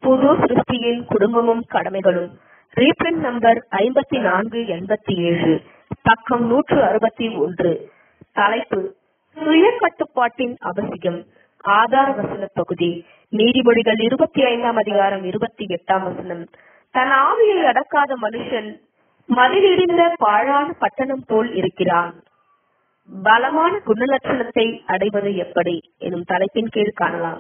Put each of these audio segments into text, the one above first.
புது சிருஷ்டியின் குடும்பமும் கடமைகளும் reprint number ஐம்பத்தி நான்கு எண்பத்தி ஏழு பக்கம் நூற்று அறுபத்தி ஒன்று தலைப்பு சுய கட்டுப்பாட்டின் அவசியம் ஆதார வசன பகுதி நீதிமொழிகள் இருபத்தி ஐந்தாம் அதிகாரம் இருபத்தி எட்டாம் வசனம் தன் ஆவியை அடக்காத மனுஷன் மதிலிடிந்த பாழான பட்டணம் போல் இருக்கிறான் பலமான குணலட்சணத்தை அடைவது எப்படி எனும் தலைப்பின் கீழ் காணலாம்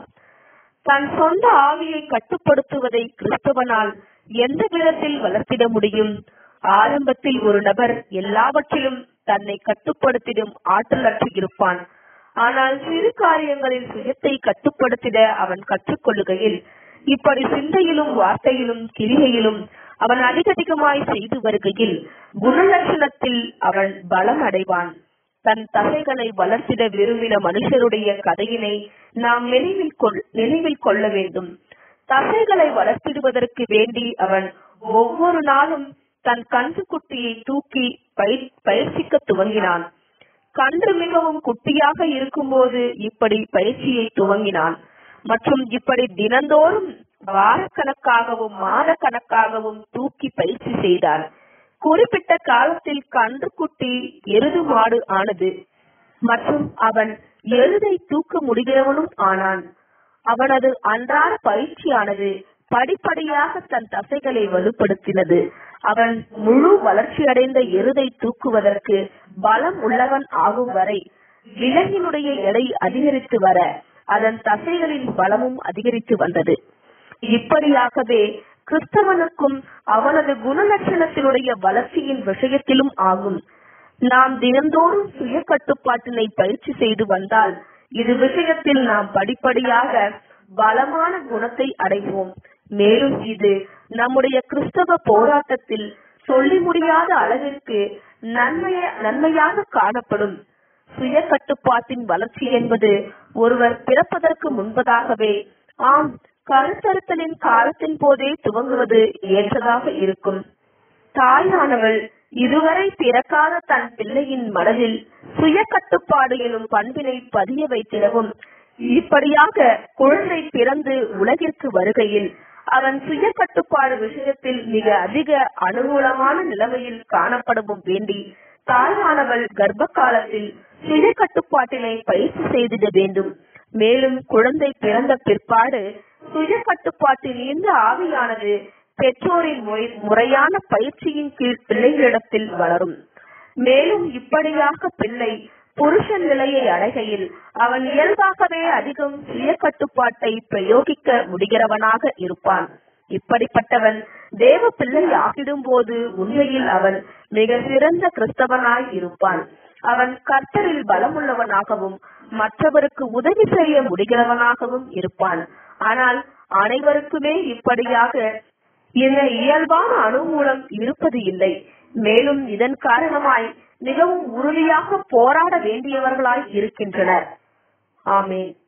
தன் சொந்த ஆவியை கட்டுப்படுத்துவதை கிறிஸ்தவனால் எந்த விதத்தில் வளர்த்திட முடியும் ஆரம்பத்தில் ஒரு நபர் எல்லாவற்றிலும் தன்னை கட்டுப்படுத்திடும் ஆற்றலற்று இருப்பான் ஆனால் சிறு காரியங்களில் சுயத்தை கட்டுப்படுத்திட அவன் கற்றுக்கொள்ளுகையில் இப்படி சிந்தையிலும் வார்த்தையிலும் கிரிகையிலும் அவன் அதிகதிகமாய் செய்து வருகையில் குணலட்சணத்தில் அவன் பலம் அடைவான் தன் தசைகளை வளர்த்திட விரும்பின மனுஷருடைய கதையினை நாம் நினைவில் கொள் நினைவில் கொள்ள வேண்டும் தசைகளை வளர்த்திடுவதற்கு வேண்டி அவன் ஒவ்வொரு நாளும் தன் கன்று குட்டியை தூக்கி பயிர் பயிற்சிக்க துவங்கினான் கன்று மிகவும் குட்டியாக இருக்கும்போது இப்படி பயிற்சியை துவங்கினான் மற்றும் இப்படி தினந்தோறும் வாரக்கணக்காகவும் மாத கணக்காகவும் தூக்கி பயிற்சி செய்தார் குறிப்பிட்ட காலத்தில் கன்றுக்குட்டி எருது மாடு ஆனது மற்றும் அவன் எருதை தூக்க முடிகிறவனும் ஆனான் அவனது அன்றாட பயிற்சியானது படிப்படியாக தன் தசைகளை வலுப்படுத்தினது அவன் முழு வளர்ச்சியடைந்த எருதை தூக்குவதற்கு பலம் உள்ளவன் ஆகும் வரை விலங்கினுடைய எடை அதிகரித்து வர அதன் தசைகளின் பலமும் அதிகரித்து வந்தது இப்படியாகவே கிறிஸ்தவனுக்கும் அவனது குணலட்சணத்தினுடைய வளர்ச்சியின் விஷயத்திலும் ஆகும் நாம் தினந்தோறும் சுய கட்டுப்பாட்டினை பயிற்சி செய்து வந்தால் இது விஷயத்தில் நாம் படிப்படியாக பலமான குணத்தை அடைவோம் மேலும் இது நம்முடைய கிறிஸ்தவ போராட்டத்தில் சொல்லி முடியாத அளவிற்கு நன்மைய நன்மையாக காணப்படும் சுய கட்டுப்பாட்டின் வளர்ச்சி என்பது ஒருவர் பிறப்பதற்கு முன்பதாகவே ஆம் கருத்தறுத்தலின் காலத்தின் போதே துவங்குவது ஏற்றதாக இருக்கும் தாயானவள் இதுவரை பிறக்காத தன் பிள்ளையின் மனதில் சுய கட்டுப்பாடு எனும் பண்பினை பதிய வைத்திடவும் இப்படியாக குழந்தை பிறந்து உலகிற்கு வருகையில் அவன் சுய கட்டுப்பாடு விஷயத்தில் மிக அதிக அனுகூலமான நிலைமையில் காணப்படவும் வேண்டி தாயானவள் கர்ப்ப காலத்தில் சுய கட்டுப்பாட்டினை பயிற்சி செய்திட வேண்டும் மேலும் குழந்தை பிறந்த பிற்பாடு சுய கட்டுப்பாட்டில் இந்த ஆவியானது பெற்றோரின் முறையான பயிற்சியின் கீழ் பிள்ளைகளிடத்தில் வளரும் மேலும் இப்படியாக பிள்ளை புருஷன் நிலையை அடைகையில் அவன் இயல்பாகவே அதிகம் சுய கட்டுப்பாட்டை பிரயோகிக்க முடிகிறவனாக இருப்பான் இப்படிப்பட்டவன் தேவ பிள்ளை ஆகிடும் போது உண்மையில் அவன் மிக சிறந்த கிறிஸ்தவனாய் இருப்பான் அவன் கர்த்தரில் பலமுள்ளவனாகவும் மற்றவருக்கு உதவி செய்ய முடிகிறவனாகவும் இருப்பான் ஆனால் அனைவருக்குமே இப்படியாக இந்த இயல்பான அனுகூலம் இருப்பது இல்லை மேலும் இதன் காரணமாய் மிகவும் உறுதியாக போராட வேண்டியவர்களாய் இருக்கின்றனர் ஆமேன்